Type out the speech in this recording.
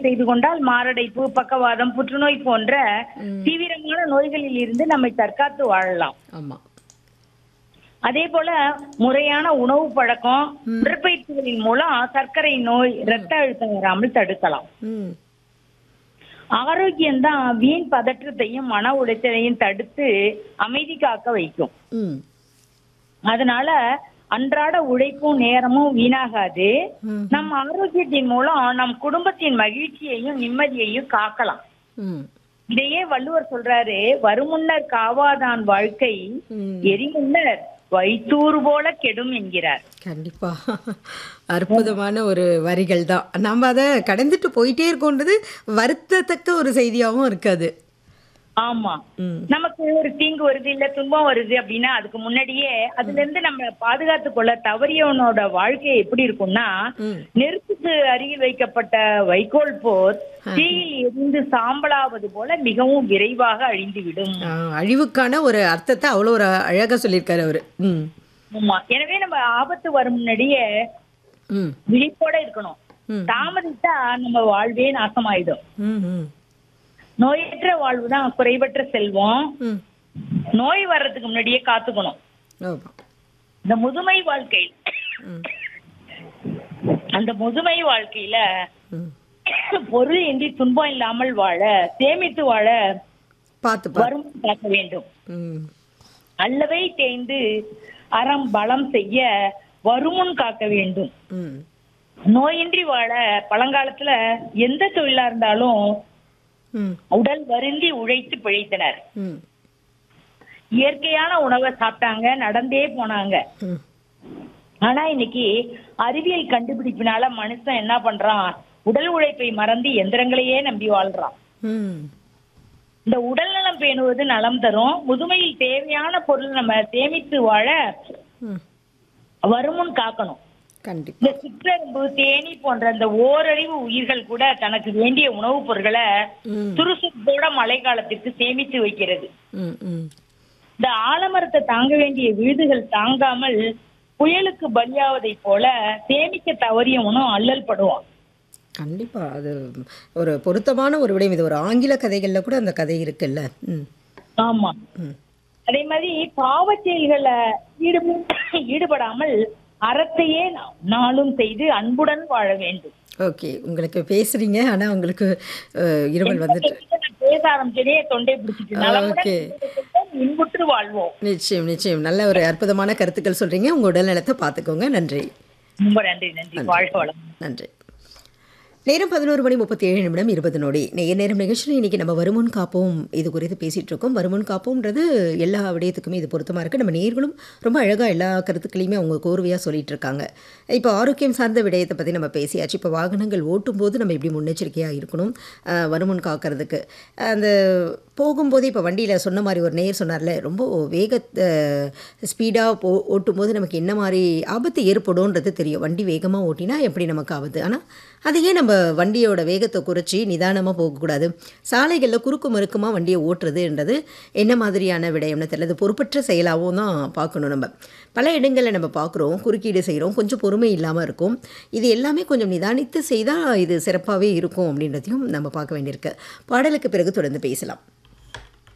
செய்து கொண்டால் மாரடைப்பு பக்கவாதம் புற்றுநோய் போன்ற தீவிரமான நோய்களில் இருந்து நம்மை தற்காத்து வாழலாம் ஆமா அதே போல முறையான உணவு பழக்கம் உடற்பயிற்சிகளின் மூலம் சர்க்கரை நோய் இரத்த அழுத்தம் வராமல் தடுக்கலாம் ம் ஆரோக்கியம்தான் வீண் பதற்றத்தையும் மன உளைச்சலையும் தடுத்து அமைதி காக்க வைக்கும் ம் அதனால அன்றாட உழைப்பும் நேரமும் வீணாகாது ம். நம் ஆரோக்கியத்தின் மூலம் நம் குடும்பத்தின் மகிழ்ச்சியையும் நிம்மதியையும் காக்கலாம் ம் இதையே வள்ளுவர் சொல்றாரு வருமுன்னர் காவாதான் வாழ்க்கை ம். எரிமுன்னர் வைத்தூறு போல கெடும் என்கிறார் கண்டிப்பா அற்புதமான ஒரு வரிகள் தான் நம்ம அதை கடந்துட்டு போயிட்டே இருக்கோன்றது வருத்தத்தக்க ஒரு செய்தியாகவும் இருக்காது ஆமா ம் நமக்கு ஒரு தீங்கு வருது இல்ல துன்பம் வருது அப்படின்னா அதுக்கு முன்னாடியே அதுல இருந்து நம்ம பாதுகாத்து கொள்ள தவறியவனோட வாழ்க்கை எப்படி இருக்கும்னா ம் நெருப்புக்கு அருகில் வைக்கப்பட்ட வைக்கோல் போர் தீயில் எரிந்து சாம்பலாவது போல மிகவும் விரைவாக அழிந்துவிடும் ஆ, அழிவுக்கான ஒரு அர்த்தத்தை அவ்வளோ ஒரு அழகாக சொல்லியிருக்காரு அவர் ம் ஆமா எனவே நம்ம ஆபத்து வரும் முன்னாடியே ம் விழிப்போட இருக்கணும் ம். தாமதித்தா நம்ம வாழ்வே நாசமாயிடும் ம் ம் நோயற்ற வாழ்வு தான் குறைவற்ற செல்வம் ம் நோய் வர்றதுக்கு முன்னாடியே காத்துக்கணும் ஆமா இந்த முதுமை வாழ்க்கை ம் அந்த முதுமை வாழ்க்கையில ம் பொருள் இன்றி துன்பம் இல்லாமல் வாழ சேமித்து வாழ பார்த்து பார்த்து வரும் காக்க வேண்டும் ம் அல்லவை தேய்ந்து அறம் பலம் செய்ய வருமுன் காக்க வேண்டும் ம் நோயின்றி வாழ பழங்காலத்துல எந்த தொழிலா இருந்தாலும் ம் உடல் வருந்தி உழைத்து பிழைத்தனர் ம் இயற்கையான உணவை சாப்பிட்டாங்க நடந்தே போனாங்க ம் ஆனா இன்னைக்கு அறிவியல் கண்டுபிடிப்பினால மனுஷன் என்ன பண்றான் உடல் உழைப்பை மறந்து எந்திரங்களையே நம்பி வாழ்றான் ம் இந்த உடல் நலம் பேணுவது நலம் தரும் முதுமையில் தேவையான பொருள் நம்ம சேமித்து வாழ ம் வருமுன் காக்கணும் கண்டிப்பா இந்த சிற்றெரும்பு தேனி போன்ற இந்த ஓரறிவு உயிர்கள் கூட தனக்கு வேண்டிய உணவுப் பொருட்களை ம் சுறுசுறுப்போட மழை காலத்திற்கு சேமித்து வைக்கிறது ம் ம் இந்த ஆலமரத்தை தாங்க வேண்டிய விழுதுகள் தாங்காமல் புயலுக்கு பலியாவதை போல சேமிக்க தவறியவனும் அல்லல் படுவான் கண்டிப்பா அது ஒரு பொருத்தமான ஒரு விடயம் இது ஒரு ஆங்கில கதைகள்ல கூட அந்த கதை இருக்குல்ல ம் ஆமா ம் அதே மாதிரி பாவச் செயல்களை ஈடுப ஈடுபடாமல் அறத்தையே நாளும் செய்து அன்புடன் வாழ வேண்டும் ஓகே உங்களுக்கு பேசுறீங்க ஆனா உங்களுக்கு அஹ், இருமல் வந்துட்டு நான் பேச ஆரம்பிச்சதே தொண்டை பிடிச்சிட்டு நலமுடன் ஓகே. இன்புற்று வாழ்வோம் நிச்சயம் நிச்சயம் நல்ல ஒரு அற்புதமான கருத்துக்கள் சொல்றீங்க உங்க உடல் நலத்தை பார்த்துக்கோங்க நன்றி ரொம்ப நன்றி நன்றி வாழ்க வளம் நன்றி நேரம் பதினோரு மணி முப்பத்தி ஏழு நிமிடம் இருபது நொடி நேர் நேரம் நிகழ்ச்சியில் இன்னைக்கு நம்ம வருமுன் காப்போம் இது குறித்து பேசிட்டு இருக்கோம் வருமுன் காப்போம்ன்றது எல்லா விடயத்துக்குமே இது பொருத்தமாக இருக்குது நம்ம நேர்களும் ரொம்ப அழகாக எல்லா கருத்துக்களையுமே அவங்க கோர்வையாக சொல்லிட்டு இருக்காங்க இப்போ ஆரோக்கியம் சார்ந்த விடயத்தை பற்றி நம்ம பேசியாச்சு இப்போ வாகனங்கள் ஓட்டும் போது நம்ம எப்படி முன்னெச்சரிக்கையாக இருக்கணும் அஹ், வருமுன் காக்கிறதுக்கு அந்த போகும்போது இப்போ வண்டியில் சொன்ன மாதிரி ஒரு நேர் சொன்னார்ல ரொம்ப வேக ஸ்பீடாக போ ஓட்டும்போது நமக்கு என்ன மாதிரி ஆபத்து ஏற்படும்ன்றது தெரியும் வண்டி வேகமாக ஓட்டினா எப்படி நமக்கு ஆபத்து ஆனால் அதையே நம்ம வண்டியோட வேகத்தை குறைச்சி நிதானமாக போகக்கூடாது சாலைகளில் குறுக்கு மறுக்குமா வண்டியை ஓட்டுறதுன்றது என்ன மாதிரியான விடயம்னு தெரியல அது பொறுப்பற்ற செயலாகவும் தான் பார்க்கணும் நம்ம பல இடங்களில் நம்ம பார்க்குறோம் குறுக்கீடு செய்கிறோம் கொஞ்சம் பொறுமை இல்லாமல் இருக்கும் இது எல்லாமே கொஞ்சம் நிதானித்து செய்தால் இது சிறப்பாகவே இருக்கும் அப்படின்றதையும் நம்ம பார்க்க வேண்டியிருக்கு பாடலுக்கு பிறகு தொடர்ந்து பேசலாம்